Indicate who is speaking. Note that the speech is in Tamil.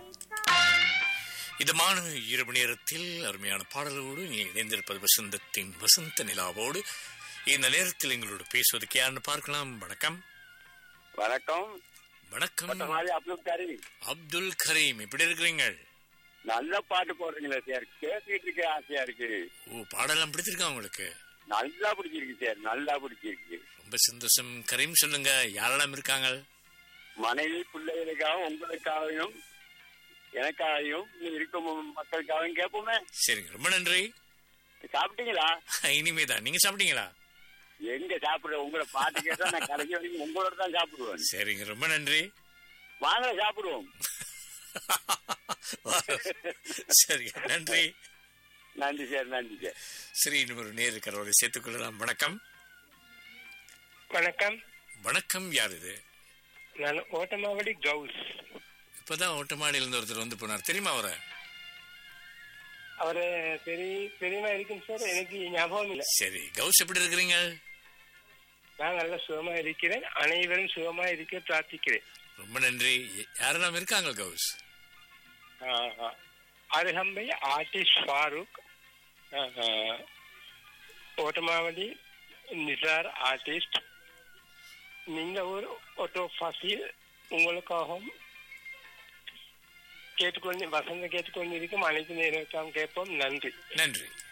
Speaker 1: இதமான இரவு நேரத்தில் அருமையான பாடலோடு நீங்கள் இணைந்திருப்பது வசந்தத்தின் வசந்த நிலாவோடு இந்த நேரத்தில் எங்களோடு பேசுவதற்கு யாருன்னு பார்க்கலாம் வணக்கம்
Speaker 2: வணக்கம்
Speaker 1: வணக்கம்
Speaker 2: கொட்டமாதி அப்துல் கரீம்
Speaker 1: அப்துல் கரீம் எப்படி இருக்கிறீங்க
Speaker 2: நல்ல பாட்டு போடுறீங்களா சார் கேட்டுக்கிட்டு இருக்க ஆசையா இருக்கு
Speaker 1: ஓ பாடலாம் பிடிச்சிருக்கா உங்களுக்கு
Speaker 2: நல்லா பிடிச்சிருக்கு சார் நல்லா பிடிச்சிருக்கு
Speaker 1: ரொம்ப சந்தோஷம் கரீம் சொல்லுங்க யாரெல்லாம் இருக்காங்க
Speaker 2: மனைவி பிள்ளைகளுக்காகவும் உங்களுக்காகவும் எனக்காகவும் இங்க இருக்கும் மக்களுக்காகவும் கேட்போமே
Speaker 1: சரிங்க ரொம்ப நன்றி
Speaker 2: சாப்பிட்டீங்களா
Speaker 1: இனிமேதான் நீங்க சாப்பிட்டீங்களா
Speaker 2: எங்க சாப்பிடுற உங்களை பாட்டு கேட்டா நான் கடைசி வரைக்கும் உங்களோட தான் சாப்பிடுவேன்
Speaker 1: சரிங்க ரொம்ப நன்றி
Speaker 2: வாங்க சாப்பிடுவோம்
Speaker 1: சரிங்க நன்றி
Speaker 2: நன்றி சார் நன்றி சார்
Speaker 1: சரி இன்னும் ஒரு நேரு கரோடு சேர்த்துக் கொள்ளலாம் வணக்கம்
Speaker 3: வணக்கம்
Speaker 1: வணக்கம் யார் இது
Speaker 3: நான் ஓட்டமாவடி கவுஸ்
Speaker 1: இப்பதான் ஓட்டமாடியில இருந்து ஒருத்தர் வந்து போனார் தெரியுமா அவரை
Speaker 3: அவரு பெரிய பெரியமா இருக்கும் சார் எனக்கு ஞாபகம் இல்லை
Speaker 1: சரி கௌஸ் எப்படி இருக்கிறீங்க
Speaker 3: நான் நல்ல சுகமா இருக்கிறேன் அனைவரும் சுகமா இருக்க பிரார்த்திக்கிறேன்
Speaker 1: ரொம்ப நன்றி யாரெல்லாம் இருக்காங்க கௌஸ்
Speaker 3: ஆஹா. அருகம்பை ஆர்டிஸ்ட் ஃபாரூக் ஆஹா. ஓட்டமாவடி நிசார் ஆர்டிஸ்ட் நீங்க ஒரு ஆட்டோ ஃபசில் உங்களுக்காகவும் கேட்டுக்கொண்டு வசந்த கேட்டுக்கொண்டு இருக்கும் அனைத்து நேரம் கேட்போம் நன்றி
Speaker 1: நன்றி